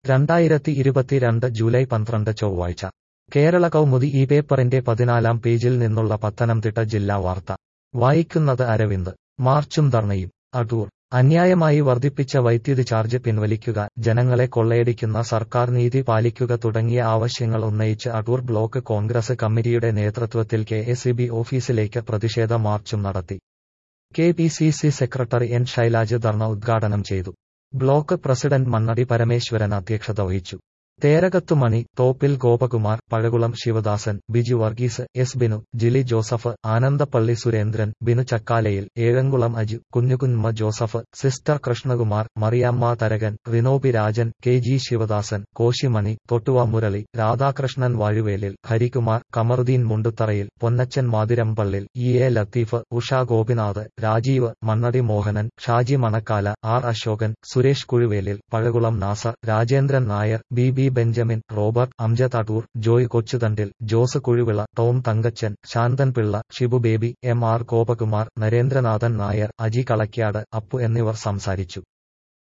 രണ്ടായിരത്തി ഇരുപത്തിരണ്ട് ജൂലൈ പന്ത്രണ്ട് ചൊവ്വാഴ്ച കേരള കൗമുദി ഈ പേപ്പറിന്റെ പതിനാലാം പേജിൽ നിന്നുള്ള പത്തനംതിട്ട ജില്ലാ വാർത്ത വായിക്കുന്നത് അരവിന്ദ് മാർച്ചും ധർണയും അടൂർ അന്യായമായി വർദ്ധിപ്പിച്ച വൈദ്യുതി ചാർജ് പിൻവലിക്കുക ജനങ്ങളെ കൊള്ളയടിക്കുന്ന സർക്കാർ നീതി പാലിക്കുക തുടങ്ങിയ ആവശ്യങ്ങൾ ഉന്നയിച്ച് അടൂർ ബ്ലോക്ക് കോൺഗ്രസ് കമ്മിറ്റിയുടെ നേതൃത്വത്തിൽ കെ ഓഫീസിലേക്ക് പ്രതിഷേധ മാർച്ചും നടത്തി K P C C secretary N Shailaj ധർണ ഉദ്ഘാടനം ചെയ്തു ബ്ലോക്ക് പ്രസിഡന്റ് മണ്ണടി പരമേശ്വരൻ അധ്യക്ഷത വഹിച്ചു Therakathumani Thoppil Gopakumar Pazhakulam Sivadasan Biju Varghese S Binu Jili Joseph Anandappally Surendran Binu Chakkalayil Ezhamkulam Aju Kunjukunjamma Joseph sister Krishnakumar Mariamma Tharakan Rinobi Rajan K G Sivadasan Koshimani Thottuva Murali Radhakrishnan Vazhuvelil Harikumar Kamaruddin Mundutharayil Ponnachan Mathirampallil E A Latheef Usha Gopinath Rajeev Mannadi Mohanan Shaji Manakkala R Ashokan Suresh Kuzhuvelil Pazhakulam Nasar Rajendran Nair B B Benjamin Robert Amjad Adoor Joy Kochuthandil Jose Kuzhuvila Tom Thankachan Santhan Pillai Shibu Baby M R Gopakumar Narendranathan Nair Aji Kalakkad Appu എന്നിവർ സംസാരിച്ചു